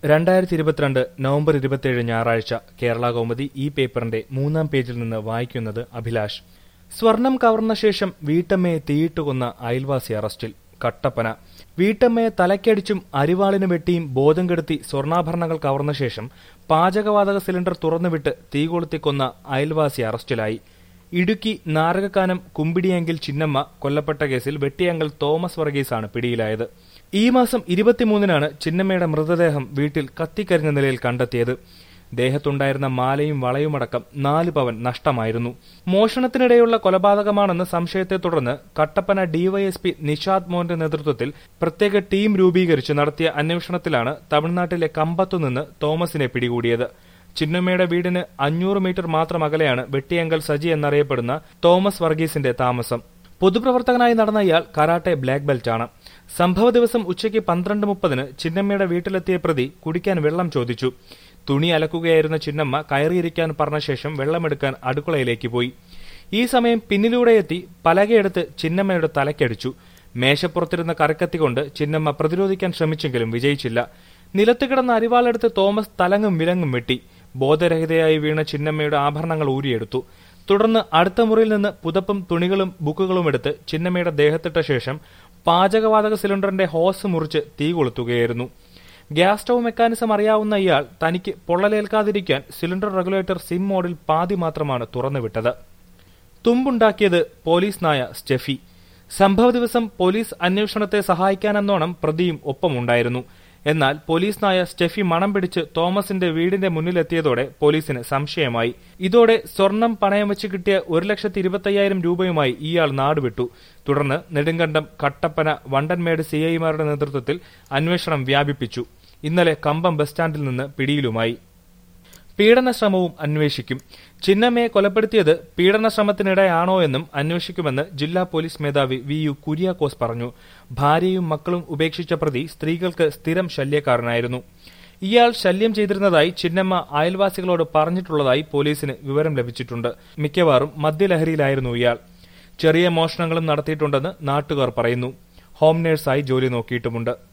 രണ്ടായിരത്തി ഇരുപത്തിരണ്ട് നവംബർ ഇരുപത്തിയേഴ് ഞായറാഴ്ച കേരള കൗമുദി ഈ പേപ്പറിന്റെ മൂന്നാം പേജിൽ നിന്ന് വായിക്കുന്നത് അഭിലാഷ് സ്വർണം കവർന്ന ശേഷം വീട്ടമ്മയെ തീയിട്ട് കൊന്ന അയൽവാസി അറസ്റ്റിൽ കട്ടപ്പന വീട്ടമ്മയെ തലക്കടിച്ചും അരിവാളിന് വെട്ടിയും ബോധം കെടുത്തി സ്വർണ്ണാഭരണങ്ങൾ കവർന്ന ശേഷം പാചകവാതക സിലിണ്ടർ തുറന്നുവിട്ട് തീ കൊളുത്തി കൊന്ന അയൽവാസി അറസ്റ്റിലായി ഇടുക്കി നാരകക്കാനം കുമ്പിടിയെങ്കിൽ ചിന്നമ്മ കൊല്ലപ്പെട്ട കേസിൽ വെട്ടിയങ്കൽ തോമസ് വർഗീസാണ് പിടിയിലായത് ഈ മാസം ഇരുപത്തിമൂന്നിനാണ് ചിന്നമ്മയുടെ മൃതദേഹം വീട്ടിൽ കത്തിക്കരിഞ്ഞ നിലയിൽ കണ്ടെത്തിയത് ദേഹത്തുണ്ടായിരുന്ന മാലയും വളയുമടക്കം നാല് പവൻ നഷ്ടമായിരുന്നു മോഷണത്തിനിടെയുള്ള കൊലപാതകമാണെന്ന സംശയത്തെ തുടർന്ന് കട്ടപ്പന ഡിവൈഎസ്പി നിഷാദ് മോഹന്റെ നേതൃത്വത്തിൽ പ്രത്യേക ടീം രൂപീകരിച്ച് നടത്തിയ അന്വേഷണത്തിലാണ് തമിഴ്നാട്ടിലെ കമ്പത്തുനിന്ന് തോമസിനെ പിടികൂടിയത് ചിന്നമ്മയുടെ വീടിന് അഞ്ഞൂറ് മീറ്റർ മാത്രം അകലെയാണ് വെട്ടിയങ്കൽ സജി എന്നറിയപ്പെടുന്ന തോമസ് വർഗീസിന്റെ താമസം പൊതുപ്രവർത്തകനായി നടന്ന ഇയാൾ കരാട്ടെ ബ്ലാക്ക് ബെൽറ്റാണ് സംഭവ ദിവസം ഉച്ചയ്ക്ക് പന്ത്രണ്ട് മുപ്പതിന് ചിന്നമ്മയുടെ വീട്ടിലെത്തിയ പ്രതി കുടിക്കാൻ വെള്ളം ചോദിച്ചു തുണി അലക്കുകയായിരുന്ന ചിന്നമ്മ കയറിയിരിക്കാൻ പറഞ്ഞ ശേഷം വെള്ളമെടുക്കാൻ അടുക്കളയിലേക്ക് പോയി ഈ സമയം പിന്നിലൂടെ എത്തി പലകയെടുത്ത് ചിന്നമ്മയുടെ തലക്കടിച്ചു മേശപ്പുറത്തിരുന്ന കരക്കത്തി കൊണ്ട് ചിന്നമ്മ പ്രതിരോധിക്കാൻ ശ്രമിച്ചെങ്കിലും വിജയിച്ചില്ല നിലത്ത് കിടന്ന അരിവാളെടുത്ത് തോമസ് തലങ്ങും വിലങ്ങും വെട്ടി ബോധരഹിതയായി വീണ ചിന്നമ്മയുടെ ആഭരണങ്ങൾ ഊരിയെടുത്തു തുടർന്ന് അടുത്ത മുറിയിൽ നിന്ന് പുതപ്പും തുണികളും ബുക്കുകളും എടുത്ത് ചിന്നമ്മയുടെ ദേഹത്തിട്ട ശേഷം പാചകവാതക സിലിണ്ടറിന്റെ ഹോസ് മുറിച്ച് തീ കൊളുത്തുകയായിരുന്നു ഗ്യാസ് സ്റ്റൗ മെക്കാനിസം അറിയാവുന്ന ഇയാൾ തനിക്ക് പൊള്ളലേൽക്കാതിരിക്കാൻ സിലിണ്ടർ റെഗുലേറ്റർ സിം മോഡിൽ പാതി മാത്രമാണ് തുറന്നുവിട്ടത് തുമ്പുണ്ടാക്കിയത് പോലീസ് നായ സ്റ്റെഫി സംഭവ ദിവസം പോലീസ് അന്വേഷണത്തെ സഹായിക്കാനെന്നോണം പ്രതിയും ഒപ്പമുണ്ടായിരുന്നു എന്നാൽ പോലീസ് നായ സ്റ്റെഫി മണം പിടിച്ച് തോമസിന്റെ വീടിന്റെ മുന്നിലെത്തിയതോടെ പോലീസിന് സംശയമായി ഇതോടെ സ്വർണം പണയം വെച്ച് കിട്ടിയ ഒരു ലക്ഷത്തി ഇരുപത്തയ്യായിരം രൂപയുമായി ഇയാൾ നാടുവിട്ടു തുടർന്ന് നെടുങ്കണ്ടം കട്ടപ്പന വണ്ടൻമേട് സിഐമാരുടെ നേതൃത്വത്തിൽ അന്വേഷണം വ്യാപിപ്പിച്ചു ഇന്നലെ കമ്പം ബസ് സ്റ്റാൻഡിൽ നിന്ന് പിടിയിലുമായി പീഡനശ്രമവും അന്വേഷിക്കും ചിന്നമ്മയെ കൊലപ്പെടുത്തിയത് പീഡനശ്രമത്തിനിടെയാണോ എന്നും അന്വേഷിക്കുമെന്ന് ജില്ലാ പോലീസ് മേധാവി വി യു കുര്യാക്കോസ് പറഞ്ഞു ഭാര്യയും മക്കളും ഉപേക്ഷിച്ച പ്രതി സ്ത്രീകൾക്ക് സ്ഥിരം ശല്യക്കാരനായിരുന്നു ഇയാൾ ശല്യം ചെയ്തിരുന്നതായി ചിന്നമ്മ അയൽവാസികളോട് പറഞ്ഞിട്ടുള്ളതായി പോലീസിന് വിവരം ലഭിച്ചിട്ടുണ്ട് മിക്കവാറും മദ്യലഹരിയിലായിരുന്നു ഇയാൾ ചെറിയ മോഷണങ്ങളും നടത്തിയിട്ടുണ്ടെന്ന് നാട്ടുകാർ പറയുന്നു ഹോം നേഴ്സായി ജോലി നോക്കിയിട്ടുമുണ്ട്